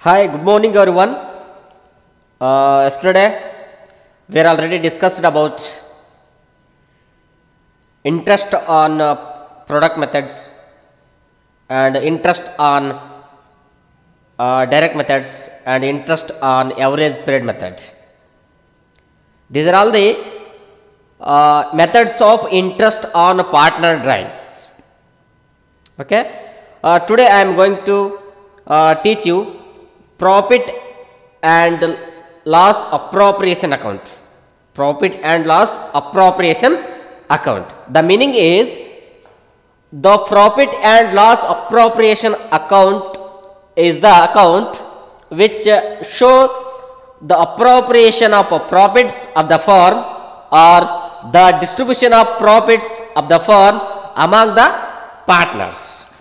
Hi, good morning everyone. Uh, yesterday we are already discussed about interest on uh, product methods and interest on uh, direct methods and interest on average period method. These are all the uh, methods of interest on partner drives. Okay. Uh, today I am going to uh, teach you profit and loss appropriation account. Profit and loss appropriation account. The meaning is the profit and loss appropriation account is the account which uh, show the appropriation of uh, profits of the firm or the distribution of profits of the firm among the partners.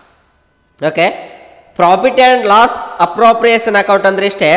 Okay profit and loss appropriation account ಅಂದ್ರೆ ಇಷ್ಟೇ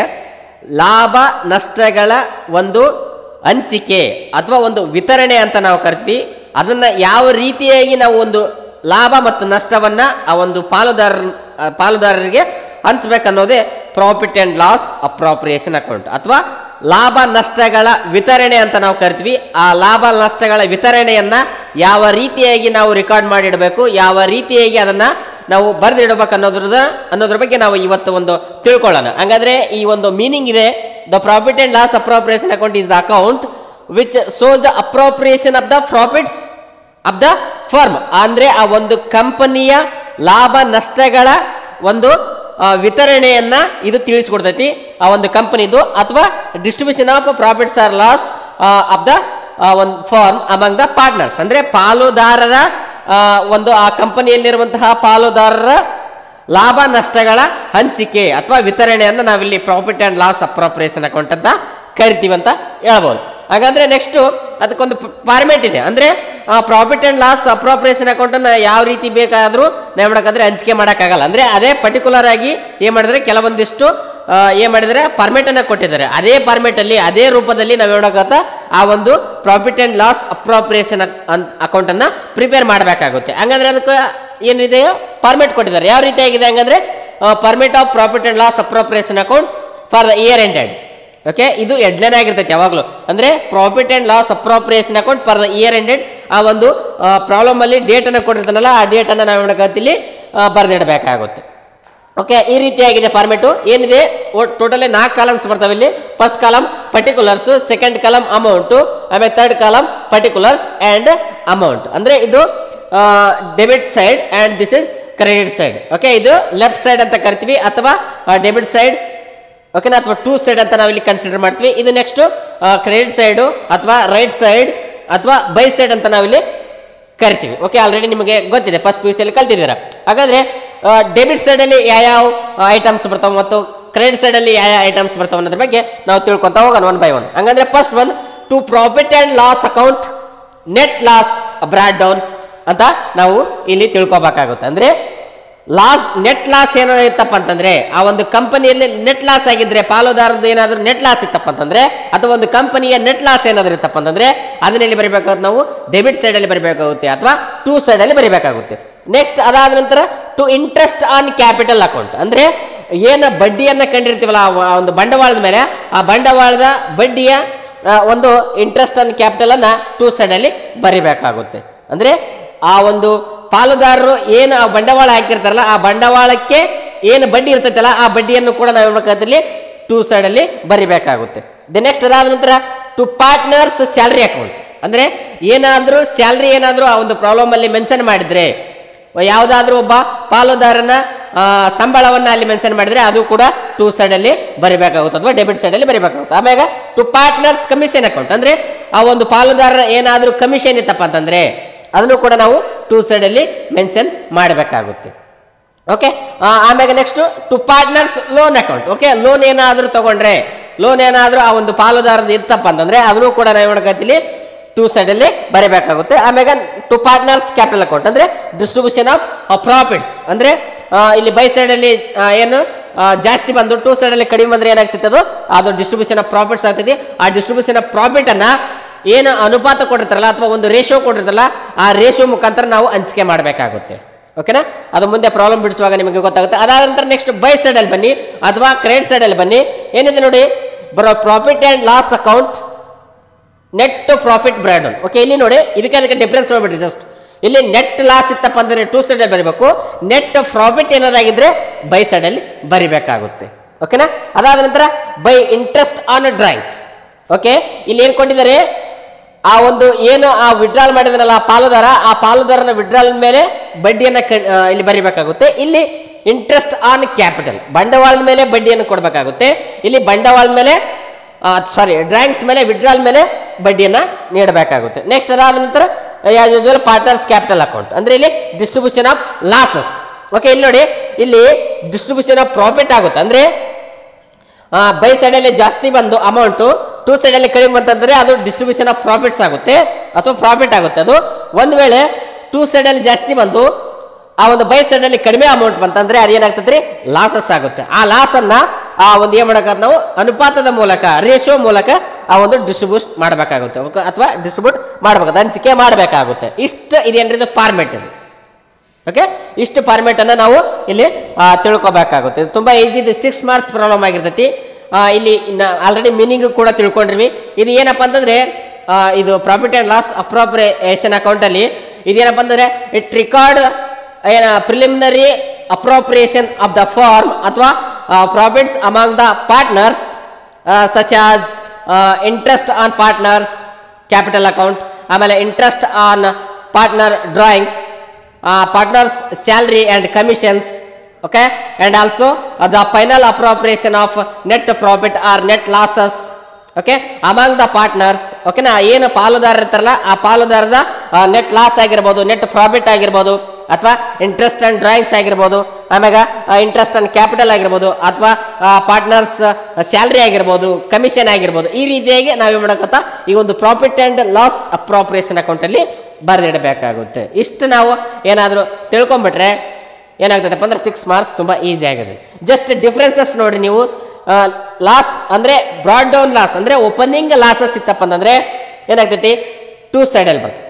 ಲಾಭ ನಷ್ಟಗಳ ಒಂದು ಹಂಚಿಕೆ ಅಥವಾ ಒಂದು ವಿತರಣೆ ಅಂತ ನಾವು ಕರಿತೀವಿ ಅದನ್ನ ಯಾವ ರೀತಿಯಾಗಿ ನಾವು ಒಂದು ಲಾಭ ಮತ್ತು ನಷ್ಟವನ್ನ ಆ ಒಂದು ಪಾಲುದಾರ ಆ ಪಾಲುದಾರರಿಗೆ ಹಂಚ್ಬೇಕನ್ನೋದೇ profit and loss appropriation account ಅಥವಾ ಲಾಭ ನಷ್ಟಗಳ ವಿತರಣೆ ಅಂತ ನಾವು ಕರಿತೀವಿ ಆ ಲಾಭ ನಷ್ಟಗಳ ವಿತರಣೆಯನ್ನ ಯಾವ ರೀತಿಯಾಗಿ ನಾವು ರೆಕಾರ್ಡ್ ಮಾಡಿಡಬೇಕು ಯಾವ ರೀತಿಯಾಗಿ ಅದನ್ನ ನಾವು ಬರೆದಿಡಬೇಕು ಅನ್ನೋದ್ರದ ಅನ್ನೋದ್ರ ಬಗ್ಗೆ ನಾವು ಇವತ್ತು ಒಂದು ತಿಳ್ಕೊಳ್ಳೋಣ ಹಂಗಾದ್ರೆ ಈ ಒಂದು ಮೀನಿಂಗ್ ಇದೆ the profit and loss appropriation account is the account which shows the appropriation of the profits of the firm ಅಂದ್ರೆ ಆ ಒಂದು ಕಂಪನಿಯ ಲಾಭ ನಷ್ಟಗಳ ಒಂದು ಆ, ವಿತರಣೆಯನ್ನ ಇದು ತಿಳಿಸ್ಕೊಡ್ತೈತಿ ಆ ಒಂದು ಕಂಪನಿದು ಅಥವಾ distribution of profits or loss of the ಒಂದು ಫಾರ್ಮ್ ಅಮಂಗ್ ದ ಪಾರ್ಟ್ನರ್ಸ್ ಅಂದ್ರೆ ಪಾಲುದಾರರ ಆ, ಒಂದು ಆ ಕಂಪನಿಯಲ್ಲಿರುವಂತಹ ಪಾಲುದಾರರ ಲಾಭ ನಷ್ಟಗಳ ಹಂಚಿಕೆ ಅಥವಾ ವಿತರಣೆಯನ್ನು ನಾವಿಲ್ಲಿ profit and loss appropriation account ಅಂತ ಕರಿತೀವಿ ಅಂತ ಹೇಳ್ಬೋದು ಹಾಗಾದ್ರೆ ನೆಕ್ಸ್ಟ್ ಅದಕ್ಕೊಂದು ಫಾರ್ಮೇಟ್ ಇದೆ ಅಂದ್ರೆ profit and loss appropriation account ಅನ್ನ ಯಾವ ರೀತಿ ಬೇಕಾದ್ರೂ ನಾವು ಮಾಡಕ್ಕಾದ್ರೆ ಹಂಚಿಕೆ ಮಾಡೋಕ್ಕಾಗಲ್ಲ ಅಂದ್ರೆ ಅದೇ ಪರ್ಟಿಕ್ಯುಲರ್ ಆಗಿ ಏನ್ ಮಾಡಿದ್ರೆ ಕೆಲವೊಂದಿಷ್ಟು ಆ, ಏನ್ ಮಾಡಿದ್ರೆ ಫಾರ್ಮೇಟ್ ಅನ್ನ ಕೊಟ್ಟಿದ್ದಾರೆ ಅದೇ ಫಾರ್ಮೇಟ್ ಅಲ್ಲಿ ಅದೇ ರೂಪದಲ್ಲಿ ನಾವು ಹೇಳೋಕತ್ತ ಆ ಒಂದು profit and loss appropriation account ಅನ್ನ ಪ್ರಿಪೇರ್ ಮಾಡಬೇಕಾಗುತ್ತೆ ಹಂಗಂದ್ರೆ ಅದಕ್ಕೆ ಏನಿದೆ ಫಾರ್ಮೇಟ್ ಕೊಟ್ಟಿದ್ದಾರೆ ಯಾವ ರೀತಿಯಾಗಿದೆ ಹಂಗಂದ್ರೆ permit of profit and loss appropriation account for the year ended okay ಇದು ಹೆಡ್ಲೈನ್ ಆಗಿರ್ತೈತೆ ಯಾವಾಗಲೂ ಅಂದ್ರೆ profit and loss appropriation account for the year ended ಆ ಒಂದು ಪ್ರಾಬ್ಲಮ್ ಅಲ್ಲಿ ಡೇಟ್ ಅನ್ನ ಕೊಟ್ಟಿರ್ತಾನಲ್ಲ ಆ ಡೇಟ್ ಅನ್ನ ನಾವು ಇಲ್ಲಿ ಬರೆದಿಡಬೇಕಾಗುತ್ತೆ ಓಕೆ ಈ ರೀತಿಯಾಗಿದೆ ಫಾರ್ಮೆಟು ಏನಿದೆ ಟೋಟಲಿ ನಾಲ್ಕು ಕಾಲಮ್ಸ್ ಬರ್ತಾವೆ ಇಲ್ಲಿ first column particulars second column amount ಆಮೇಲೆ third column particulars and amount ಅಂದ್ರೆ ಇದು debit side and this is credit side okay ಇದು ಲೆಫ್ಟ್ ಸೈಡ್ ಅಂತ ಕರಿತೀವಿ ಅಥವಾ ಡೆಬಿಟ್ ಸೈಡ್ ಓಕೆನಾ ಅಥವಾ ಟೂ ಸೈಡ್ ಅಂತ ನಾವು ಇಲ್ಲಿ ಕನ್ಸಿಡರ್ ಮಾಡ್ತೀವಿ ಇದು ನೆಕ್ಸ್ಟ್ ಕ್ರೆಡಿಟ್ ಸೈಡು ಅಥವಾ ರೈಟ್ ಸೈಡ್ ಅಥವಾ ಬೈ ಸೈಡ್ ಅಂತ ನಾವಿಲ್ಲಿ ಕರಿತೀವಿ ಓಕೆ ಆಲ್ರೆಡಿ ನಿಮಗೆ ಗೊತ್ತಿದೆ ಫಸ್ಟ್ ಪಿ ಯು ಸಿಯಲ್ಲಿ ಕಲ್ತಿದ್ದೀರಾ ಹಾಗಾದ್ರೆ ಡೆಬಿಟ್ ಸೈಡ್ ಅಲ್ಲಿ ಯಾವ ಐಟಮ್ಸ್ ಬರ್ತಾವೆ ಮತ್ತು ಕ್ರೆಡಿಟ್ ಸೈಡ್ ಅಲ್ಲಿ ಯಾವ ಐಟಮ್ಸ್ ಬರ್ತಾವೆ ಅನ್ನೋದ್ರ ಬಗ್ಗೆ ನಾವು ತಿಳ್ಕೊಂತ ಹೋಗೋಣ ಒನ್ ಬೈ ಒನ್ ಹಂಗಂದ್ರೆ first one to profit and loss account net loss brought down ಅಂತ ನಾವು ಇಲ್ಲಿ ತಿಳ್ಕೊಬೇಕಾಗುತ್ತೆ ಅಂದ್ರೆ ಲಾಸ್ ನೆಟ್ ಲಾಸ್ ಏನಾದ್ರು ಇತ್ತಪ್ಪ ಅಂತಂದ್ರೆ ಆ ಒಂದು ಕಂಪನಿಯಲ್ಲಿ ನೆಟ್ ಲಾಸ್ ಆಗಿದ್ರೆ ಪಾಲುದಾರದ್ದು ಏನಾದ್ರು ನೆಟ್ ಲಾಸ್ ಇತ್ತಪ್ಪ ಅಂತಂದ್ರೆ ಅಥವಾ ಒಂದು ಕಂಪನಿಯ ನೆಟ್ ಲಾಸ್ ಏನಾದ್ರು ಇತ್ತಪ್ಪ ಅಂತಂದ್ರೆ ಅದನ್ನ ಇಲ್ಲಿ ಬರಿಬೇಕಾಗುತ್ತೆ ನಾವು ಡೆಬಿಟ್ ಸೈಡ್ ಅಲ್ಲಿ ಬರಿಬೇಕಾಗುತ್ತೆ ಅಥವಾ ಟೂ ಸೈಡ್ ಅಲ್ಲಿ ಬರಿಬೇಕಾಗುತ್ತೆ ನೆಕ್ಸ್ಟ್ ಅದಾದ ನಂತರ to interest on capital account ಅಂದ್ರೆ ಏನ ಬಡ್ಡಿಯನ್ನ ಕಂಡಿರ್ತೀವಲ್ಲ ಆ ಆ ಒಂದು ಬಂಡವಾಳದ ಮೇಲೆ ಆ ಬಂಡವಾಳದ ಬಡ್ಡಿಯ ಆ, ಒಂದು ಇಂಟ್ರೆಸ್ಟ್ ಆನ್ ಕ್ಯಾಪಿಟಲ್ ಅನ್ನ ಟೂ ಸೈಡ್ ಅಲ್ಲಿ ಬರಿಬೇಕಾಗುತ್ತೆ ಅಂದ್ರೆ ಆ ಒಂದು ಪಾಲುದಾರರು ಏನು ಆ ಬಂಡವಾಳ ಹಾಕಿರ್ತಾರಲ್ಲ ಆ ಬಂಡವಾಳಕ್ಕೆ ಏನು ಬಡ್ಡಿ ಇರ್ತೈತಲ್ಲ ಆ ಬಡ್ಡಿಯನ್ನು ಕೂಡ ನಾವು ಹೇಳ್ಬೇಕಾದಲ್ಲಿ ಟೂ ಸೈಡ್ ಅಲ್ಲಿ ಬರಿಬೇಕಾಗುತ್ತೆ ದ ನೆಕ್ಸ್ಟ್ ಅದಾದ ನಂತರ ಟು ಪಾರ್ಟ್ನರ್ಸ್ ಸ್ಯಾಲ್ರಿ ಅಕೌಂಟ್ ಅಂದ್ರೆ ಏನಾದ್ರೂ ಸ್ಯಾಲ್ರಿ ಏನಾದ್ರೂ ಆ ಒಂದು ಪ್ರಾಬ್ಲಮ್ ಅಲ್ಲಿ ಮೆನ್ಷನ್ ಮಾಡಿದ್ರೆ ಯಾವುದಾದ್ರೂ ಒಬ್ಬ ಪಾಲುದಾರನ ಆ, ಸಂಬಳವನ್ನ ಅಲ್ಲಿ ಮೆನ್ಷನ್ ಮಾಡಿದ್ರೆ ಅದು ಕೂಡ ಟೂ ಸೈಡ್ ಅಲ್ಲಿ ಬರಿಬೇಕಾಗುತ್ತೆ ಅಥವಾ ಡೆಬಿಟ್ ಸೈಡ್ ಅಲ್ಲಿ ಬರಿಬೇಕಾಗುತ್ತೆ ಆಮೇಲೆ ಟು ಪಾರ್ಟ್ನರ್ಸ್ ಕಮಿಷನ್ ಅಕೌಂಟ್ ಅಂದ್ರೆ ಆ ಒಂದು ಪಾಲುದಾರರ ಏನಾದ್ರೂ ಕಮಿಷನ್ ಇತ್ತಪ್ಪ ಅಂತಂದ್ರೆ ಅದನ್ನು ಕೂಡ ನಾವು ಟೂ ಸೈಡ್ ಅಲ್ಲಿ ಮೆನ್ಷನ್ ಮಾಡಬೇಕಾಗುತ್ತೆ ಓಕೆ ಆಮೇಲೆ next to partners loan account okay loan ಏನಾದ್ರೂ ತಗೊಂಡ್ರೆ ಲೋನ್ ಏನಾದ್ರೂ ಆ ಒಂದು ಪಾಲುದಾರದ್ದು ಇತ್ತಪ್ಪ ಅಂತಂದ್ರೆ ಅದನ್ನು ಕೂಡ ನಾವು ನೋಡಕತ್ತೀವಿ ಟೂ ಸೈಡ್ ಅಲ್ಲಿ ಬರೀಬೇಕಾಗುತ್ತೆ ಆಮೇಲೆ ಟು ಪಾರ್ಟ್ನರ್ಸ್ ಕ್ಯಾಪಿಟಲ್ ಅಕೌಂಟ್ ಅಂದ್ರೆ ಡಿಸ್ಟ್ರಿಬ್ಯೂಷನ್ ಆಫ್ ಪ್ರಾಫಿಟ್ಸ್ ಅಂದ್ರೆ ಆ, ಇಲ್ಲಿ ಬೈ ಸೈಡ್ ಅಲ್ಲಿ ಆ, ಏನು ಆ, ಜಾಸ್ತಿ ಬಂದು ಟೂ ಸೈಡ್ ಅಲ್ಲಿ ಕಡಿಮೆ ಬಂದ್ರೆ ಏನಾಗ್ತೈತೆ ಅದು ಅದು ಡಿಸ್ಟ್ರಿಬ್ಯೂಷನ್ ಆಫ್ ಪ್ರಾಫಿಟ್ಸ್ ಆಗ್ತೈತಿ ಆ ಡಿಸ್ಟ್ರಿಬ್ಯೂಷನ್ ಆಫ್ ಪ್ರಾಫಿಟ್ ಅನ್ನ ಏನು ಅನುಪಾತ ಕೊಟ್ಟಿರ್ತಾರಲ್ಲ ಅಥವಾ ಒಂದು ರೇಷಿಯೋ ಕೊಟ್ಟಿರ್ತಾರಲ್ಲ ಆ ರೇಷಿಯೋ ಮುಖಾಂತರ ನಾವು ಹಂಚಿಕೆ ಮಾಡಬೇಕಾಗುತ್ತೆ ಓಕೆನಾ ಅದು ಮುಂದೆ ಪ್ರಾಬ್ಲಮ್ ಬಿಡಿಸುವಾಗ ನಿಮಗೆ ಗೊತ್ತಾಗುತ್ತೆ ಅದಾದ ನಂತರ ನೆಕ್ಸ್ಟ್ ಬೈ ಸೈಡಲ್ಲಿ ಬನ್ನಿ ಅಥವಾ ಕ್ರೆಡಿಟ್ ಸೈಡಲ್ಲಿ ಬನ್ನಿ ಏನಿದೆ ನೋಡಿ ಬರೋ profit and loss account net profit brought okay ಇಲ್ಲಿ ನೋಡಿ ಇದಕ್ಕೆ ಅದಕ್ಕೆ ಡಿಫ್ರೆನ್ಸ್ ನೋಡ್ಬಿಟ್ರಿ ಜಸ್ಟ್ ಇಲ್ಲಿ ನೆಟ್ ಲಾಸ್ ಇತ್ತಪ್ಪ ಅಂದ್ರೆ ಟೂ ಸೈಡ್ ಬರಿಬೇಕು ನೆಟ್ ಪ್ರಾಫಿಟ್ ಏನಾದಾಗಿದ್ರೆ ಬೈ ಸೈಡ್ ಅಲ್ಲಿ ಬರಿಬೇಕಾಗುತ್ತೆ ಓಕೆನಾ ಅದಾದ ನಂತರ by interest on drawings okay ಇಲ್ಲಿ ಏನ್ ಕೊಟ್ಟಿದ್ದಾರೆ ಆ ಒಂದು ಏನು ಆ ವಿಡ್ರಾಲ್ ಮಾಡಿದನಲ್ಲ ಆ ಪಾಲುದಾರ ಆ ಪಾಲುದಾರನ ವಿಡ್ರಾಲ್ ಮೇಲೆ ಬಡ್ಡಿಯನ್ನ ಕ- ಆ, ಇಲ್ಲಿ ಬರಿಬೇಕಾಗುತ್ತೆ ಇಲ್ಲಿ ಇಂಟ್ರೆಸ್ಟ್ ಆನ್ ಕ್ಯಾಪಿಟಲ್ ಬಂಡವಾಳದ ಮೇಲೆ ಬಡ್ಡಿಯನ್ನು ಕೊಡಬೇಕಾಗುತ್ತೆ ಇಲ್ಲಿ ಬಂಡವಾಳದ ಮೇಲೆ ಸಾರಿ ಡ್ರಾಯಿಂಗ್ಸ್ ಮೇಲೆ ವಿಡ್ರಾಲ್ ಮೇಲೆ ಬಡ್ಡಿಯನ್ನ ನೀಡಬೇಕಾಗುತ್ತೆ ನೆಕ್ಸ್ಟ್ ಅದಾದ ನಂತರ as usual partners capital account ಅಂದ್ರೆ ಇಲ್ಲಿ ಡಿಸ್ಟ್ರಿಬ್ಯೂಷನ್ ಆಫ್ ಲಾಸಸ್ ಓಕೆ ಇಲ್ಲಿ ನೋಡಿ ಇಲ್ಲಿ ಡಿಸ್ಟ್ರಿಬ್ಯೂಷನ್ ಆಫ್ ಪ್ರಾಫಿಟ್ ಆಗುತ್ತೆ ಅಂದ್ರೆ ಬೈ ಸೈಡಲ್ಲಿ ಜಾಸ್ತಿ ಬಂದು ಅಮೌಂಟು ಟೂ ಸೈಡಲ್ಲಿ ಕಡಿಮೆ ಬಂತಂದ್ರೆ ಅದು ಡಿಸ್ಟ್ರಿಬ್ಯೂಷನ್ ಆಫ್ ಪ್ರಾಫಿಟ್ಸ್ ಆಗುತ್ತೆ ಅಥವಾ ಪ್ರಾಫಿಟ್ ಆಗುತ್ತೆ ಅದು ಒಂದು ವೇಳೆ ಟೂ ಸೈಡಲ್ಲಿ ಜಾಸ್ತಿ ಬಂದು ಆ ಒಂದು ಬೈ ಸೈಡಲ್ಲಿ ಕಡಿಮೆ ಅಮೌಂಟ್ ಬಂತಂದ್ರೆ ಅದೇನಾಗ್ತದೆ ರೀ ಲಾಸಸ್ ಆಗುತ್ತೆ ಆ ಲಾಸ್ ಅನ್ನ ಆ ಒಂದು ಏನ್ ಮಾಡಕ ನಾವು ಅನುಪಾತದ ಮೂಲಕ ರೇಷಿಯೋ ಮೂಲಕ ಆ ಒಂದು ಡಿಸ್ಟ್ರಿಬ್ಯೂಟ್ ಮಾಡಬೇಕಾಗುತ್ತೆ ಅಥವಾ ಡಿಸ್ಟ್ರಿಬ್ಯೂಟ್ ಮಾಡಬೇಕು ಹಂಚಿಕೆ ಮಾಡಬೇಕಾಗುತ್ತೆ ಇಷ್ಟು ಇದೇನ್ರಿ ಇದು ಫಾರ್ಮೆಟ್ ಇದು ಓಕೆ ಇಷ್ಟು ಫಾರ್ಮೆಟ್ ಅನ್ನ ನಾವು ಇಲ್ಲಿ ಆ, ತಿಳ್ಕೊಬೇಕಾಗುತ್ತೆ ಇದು ತುಂಬಾ ಈಸಿ ಇದೆ ಸಿಕ್ಸ್ ಮಾರ್ಕ್ಸ್ ಪ್ರಾಬ್ಲಮ್ ಆಗಿರ್ತೈತಿ ಆ, ಇಲ್ಲಿ ಆಲ್ರೆಡಿ ಮೀನಿಂಗ್ ಕೂಡ ತಿಳ್ಕೊಂಡ್ರಿ ಇದು ಏನಪ್ಪಾ ಅಂತಂದ್ರೆ ಆ, ಇದು profit and loss appropriation account ಅಲ್ಲಿ ಇದೇನಪ್ಪ ಅಂದ್ರೆ ಇಟ್ ರಿಕಾರ್ಡ್ ಏನ preliminary appropriation of the firm ಅಥವಾ profits among the partners such as interest on partners capital account ಆಮೇಲೆ interest on partner drawings partners salary and commissions okay and also uh, the final appropriation of net profit or net losses okay among the partners ಓಕೆನಾ ಏನು ಪಾಲುದಾರ ಇರ್ತಾರಲ್ಲ ಆ ಪಾಲುದಾರದ net loss ಆಗಿರ್ಬೋದು net profit ಆಗಿರ್ಬೋದು ಅಥವಾ ಇಂಟ್ರೆಸ್ಟ್ ಅಂಡ್ ಡ್ರಾಯಿಂಗ್ಸ್ ಆಗಿರ್ಬೋದು ಆಮ್ಯಾಗ ಇಂಟ್ರೆಸ್ಟ್ ಅಂಡ್ ಕ್ಯಾಪಿಟಲ್ ಆಗಿರ್ಬೋದು ಅಥವಾ ಪಾರ್ಟ್ನರ್ಸ್ ಸ್ಯಾಲ್ರಿ ಆಗಿರ್ಬೋದು ಕಮಿಷನ್ ಆಗಿರ್ಬೋದು ಈ ರೀತಿಯಾಗಿ ನಾವೇನ್ ಮಾಡಕತ್ತ ಈ ಒಂದು ಪ್ರಾಫಿಟ್ ಅಂಡ್ ಲಾಸ್ ಅಪ್ರಾಪ್ರಿಯೇಷನ್ ಅಕೌಂಟಲ್ಲಿ ಬರೆದಿಡಬೇಕಾಗುತ್ತೆ ಇಷ್ಟು ನಾವು ಏನಾದರೂ ತಿಳ್ಕೊಂಬಿಟ್ರೆ ಏನಾಗ್ತದಪ್ಪ ಅಂದ್ರೆ ಸಿಕ್ಸ್ ಮಾರ್ಕ್ಸ್ ತುಂಬಾ ಈಸಿ ಆಗಿದೆ ಜಸ್ಟ್ ಡಿಫ್ರೆನ್ಸಸ್ ನೋಡಿ ನೀವು ಲಾಸ್ ಅಂದ್ರೆ ಬ್ರಾಡ್ ಡೌನ್ ಲಾಸ್ ಅಂದ್ರೆ ಓಪನಿಂಗ್ ಲಾಸಸ್ ಇತ್ತಪ್ಪ ಅಂತಂದ್ರೆ ಏನಾಗ್ತೈತಿ ಟೂ ಸೈಡಲ್ಲಿ ಬರ್ತದೆ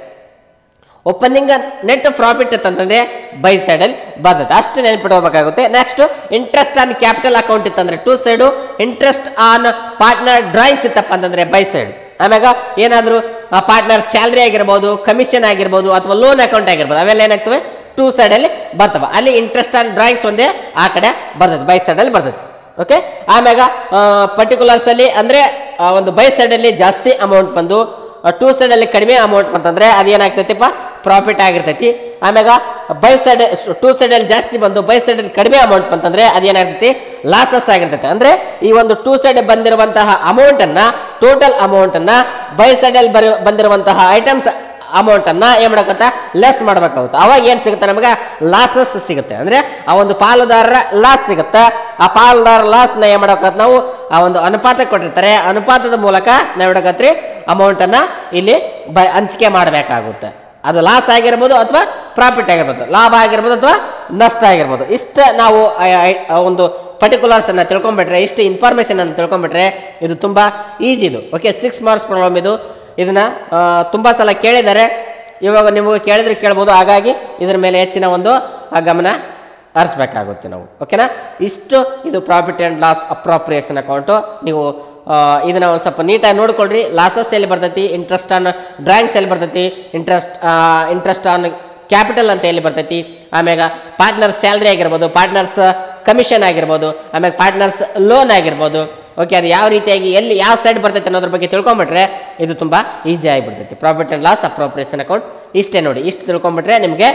ಓಪನಿಂಗ್ ನೆಟ್ ಪ್ರಾಫಿಟ್ ಇತ್ತಂತಂದ್ರೆ ಬೈ ಸೈಡಲ್ಲಿ ಬರ್ತದೆ ಅಷ್ಟು ನೆನಪಿಟ್ಕೋಬೇಕಾಗುತ್ತೆ next interest on capital account ಇತ್ತಂದ್ರೆ to side interest on partner drawings ಇತ್ತಪ್ಪ ಅಂತಂದ್ರೆ ಬೈ ಸೈಡ್ ಆಮ್ಯಾಗ ಏನಾದರೂ ಪಾರ್ಟ್ನರ್ ಸ್ಯಾಲ್ರಿ ಆಗಿರ್ಬೋದು ಕಮಿಷನ್ ಆಗಿರ್ಬೋದು ಅಥವಾ ಲೋನ್ ಅಕೌಂಟ್ ಆಗಿರ್ಬೋದು ಅವೆಲ್ಲ ಏನಾಗ್ತವೆ ಟೂ ಸೈಡಲ್ಲಿ ಬರ್ತವೆ ಅಲ್ಲಿ ಇಂಟ್ರೆಸ್ಟ್ ಆನ್ ಡ್ರಾಯಿಂಗ್ಸ್ ಒಂದೇ ಆ ಕಡೆ ಬರ್ತದೆ ಬೈ ಸೈಡಲ್ಲಿ ಬರ್ತದೆ ಓಕೆ ಆಮ್ಯಾಗ ಪರ್ಟಿಕ್ಯುಲರ್ಸ್ ಅಲ್ಲಿ ಅಂದ್ರೆ ಆ, ಒಂದು ಬೈ ಸೈಡ್ ಅಲ್ಲಿ ಜಾಸ್ತಿ ಅಮೌಂಟ್ ಬಂದು ಟೂ ಸೈಡ್ ಅಲ್ಲಿ ಕಡಿಮೆ ಅಮೌಂಟ್ ಬಂತಂದ್ರೆ ಅದೇನಾಗ್ತೈತಿಪ್ಪ ಪ್ರಾಫಿಟ್ ಆಗಿರ್ತೈತಿ ಆಮ್ಯಾಗ ಬೈ ಸೈಡ್ ಟೂ ಸೈಡ್ ಅಲ್ಲಿ ಜಾಸ್ತಿ ಬಂದು ಬೈ ಸೈಡ್ ಅಲ್ಲಿ ಕಡಿಮೆ ಅಮೌಂಟ್ ಬಂತಂದ್ರೆ ಅದೇನಾಗ್ತೈತಿ ಲಾಸಸ್ ಆಗಿರ್ತೈತಿ ಅಂದ್ರೆ ಈ ಒಂದು ಟೂ ಸೈಡ್ ಬಂದಿರುವಂತಹ ಅಮೌಂಟ್ ಅನ್ನ ಟೋಟಲ್ ಅಮೌಂಟ್ ಅನ್ನ ಬೈ ಸೈಡ್ ಅಲ್ಲಿ ಬರೋ ಬಂದಿರುವಂತಹ ಐಟಮ್ಸ್ ಅಮೌಂಟ್ ಅನ್ನ ಏನ್ ಮಾಡಕತ್ತ ಲೆಸ್ ಮಾಡ್ಬೇಕಾಗುತ್ತೆ ಅವಾಗ ಏನ್ ಸಿಗುತ್ತೆ ನಮಗೆ ಲಾಸಸ್ ಸಿಗುತ್ತೆ ಅಂದ್ರೆ ಆ ಒಂದು ಪಾಲುದಾರರ ಲಾಸ್ ಸಿಗುತ್ತೆ ಆ ಪಾಲುದಾರ ಲಾಸ್ ನ ಏನ್ ಮಾಡಕತ್ತ ನಾವು ಆ ಒಂದು ಅನುಪಾತ ಕೊಟ್ಟಿರ್ತಾರೆ ಅನುಪಾತದ ಮೂಲಕ ನಾವ್ ಮಾಡಕತ್ರಿ ಅಮೌಂಟ್ ಅನ್ನ ಇಲ್ಲಿ ಬ ಹಂಚಿಕೆ ಮಾಡಬೇಕಾಗುತ್ತೆ ಅದು ಲಾಸ್ ಆಗಿರ್ಬೋದು ಅಥವಾ ಪ್ರಾಫಿಟ್ ಆಗಿರ್ಬೋದು ಲಾಭ ಆಗಿರ್ಬೋದು ಅಥವಾ ನಷ್ಟ ಆಗಿರ್ಬೋದು ಇಷ್ಟ ನಾವು ಆ- ಆ- ಆ ಒಂದು ಪರ್ಟಿಕ್ಯುಲರ್ಸ್ ಅನ್ನ ತಿಳ್ಕೊಂಡ್ಬಿಟ್ರೆ ಇಷ್ಟು ಇನ್ಫಾರ್ಮೇಶನ್ ಅನ್ನು ತಿಳ್ಕೊಂಡ್ಬಿಟ್ರೆ ಇದು ತುಂಬಾ ಈಸಿ ಇದು ಓಕೆ ಸಿಕ್ಸ್ ಮಾರ್ಕ್ಸ್ ಪ್ರಾಬ್ಲಮ್ ಇದು ಇದನ್ನ ಆ, ತುಂಬಾ ಸಲ ಕೇಳಿದ್ದಾರೆ ಇವಾಗ ನಿಮಗೆ ಕೇಳಿದ್ರೆ ಕೇಳ್ಬೋದು ಹಾಗಾಗಿ ಇದ್ರ ಮೇಲೆ ಹೆಚ್ಚಿನ ಒಂದು ಆ, ಗಮನ ಹರಿಸ್ಬೇಕಾಗುತ್ತೆ ನಾವು ಓಕೆನಾ ಇಷ್ಟು ಇದು profit and loss appropriation account ನೀವು ಆ, ಇದನ್ನ ಒಂದು ಸ್ವಲ್ಪ ನೀಟಾಗಿ ನೋಡ್ಕೊಳ್ರಿ ಲಾಸಸ್ ಎಲ್ಲಿ ಬರ್ತೈತಿ ಇಂಟ್ರೆಸ್ಟ್ ಆನ್ ಡ್ರಾಯಿಂಗ್ಸ್ ಎಲ್ಲಿ ಬರ್ತೈತಿ ಇಂಟ್ರೆಸ್ಟ್ ಇಂಟ್ರೆಸ್ಟ್ ಆನ್ ಕ್ಯಾಪಿಟಲ್ ಅಂತ ಎಲ್ಲಿ ಬರ್ತೈತಿ ಆಮ್ಯಾಗ ಪಾರ್ಟ್ನರ್ ಸ್ಯಾಲ್ರಿ ಆಗಿರ್ಬೋದು ಪಾರ್ಟ್ನರ್ಸ್ ಕಮಿಷನ್ ಆಗಿರ್ಬೋದು ಆಮ್ಯಾಗ ಪಾರ್ಟ್ನರ್ಸ್ ಲೋನ್ ಆಗಿರ್ಬೋದು ಓಕೆ ಅದು ಯಾವ ರೀತಿಯಾಗಿ ಎಲ್ಲಿ ಯಾವ ಸೈಡ್ ಬರ್ತೈತೆ ಅನ್ನೋದ್ರ ಬಗ್ಗೆ ತಿಳ್ಕೊಂಬಿಟ್ರೆ ಇದು ತುಂಬಾ ಈಸಿ ಆಗಿಬಿಡ್ತೈತಿ profit and loss appropriation account ಇಷ್ಟೇ ನೋಡಿ ಇಷ್ಟು ತಿಳ್ಕೊಂಬಿಟ್ರೆ ನಿಮಗೆ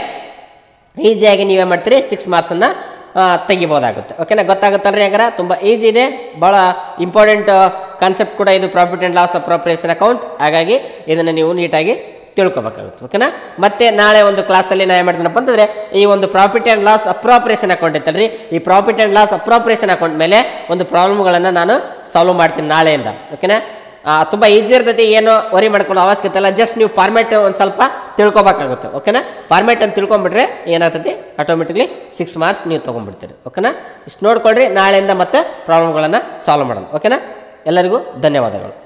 ಈಸಿಯಾಗಿ ನೀವೇ ಮಾಡ್ತೀರಿ ಸಿಕ್ಸ್ ಮಾರ್ಕ್ಸನ್ನು ತೆಗಿಬೋದಾಗುತ್ತೆ ಓಕೆನಾ ಗೊತ್ತಾಗುತ್ತಲ್ರಿ ಹಂಗಾರೆ ತುಂಬ ಈಸಿ ಇದೆ ಭಾಳ ಇಂಪಾರ್ಟೆಂಟ್ ಕಾನ್ಸೆಪ್ಟ್ ಕೂಡ ಇದು profit and loss appropriation account ಹಾಗಾಗಿ ಇದನ್ನು ನೀವು ನೀಟಾಗಿ ತಿಳ್ಕೊಬೇಕಾಗುತ್ತೆ ಓಕೆನಾ ಮತ್ತೆ ನಾಳೆ ಒಂದು ಕ್ಲಾಸಲ್ಲಿ ನಾ ಏನು ಮಾಡ್ತೀನಪ್ಪ ಅಂತಂದ್ರೆ ಈ ಒಂದು profit and loss appropriation account ಇತ್ತಲ್ರಿ ಈ profit and loss appropriation account ಮೇಲೆ ಒಂದು ಪ್ರಾಬ್ಲಮ್ಗಳನ್ನು ನಾನು ಸಾಲ್ವ್ ಮಾಡ್ತೀನಿ ನಾಳೆಯಿಂದ ಓಕೆನಾ ಆ, ತುಂಬಾ ಈಸಿ ಇರ್ತೈತಿ ಏನು ವರಿ ಮಾಡ್ಕೊಳ್ಳೋ ಅವಶ್ಯಕತೆ ಇಲ್ಲ ಜಸ್ಟ್ ನೀವು ಫಾರ್ಮೆಟ್ ಒಂದು ಸ್ವಲ್ಪ ತಿಳ್ಕೊಬೇಕಾಗುತ್ತೆ ಓಕೆನಾ ಫಾರ್ಮೆಟ್ ಅಂತ ತಿಳ್ಕೊಂಬಿಟ್ರೆ ಏನಾಗ್ತೈತಿ ಆಟೋಮೆಟಿಕ್ಲಿ ಸಿಕ್ಸ್ ಮಾರ್ಕ್ಸ್ ನೀವು ತೊಗೊಂಡ್ಬಿಡ್ತೀರಿ ಓಕೆನಾ ಇಷ್ಟು ನೋಡ್ಕೊಳ್ರಿ ನಾಳೆಯಿಂದ ಮತ್ತೆ ಪ್ರಾಬ್ಲಮ್ಗಳನ್ನು ಸಾಲ್ವ್ ಮಾಡೋಣ ಓಕೆನಾ ಎಲ್ಲರಿಗೂ ಧನ್ಯವಾದಗಳು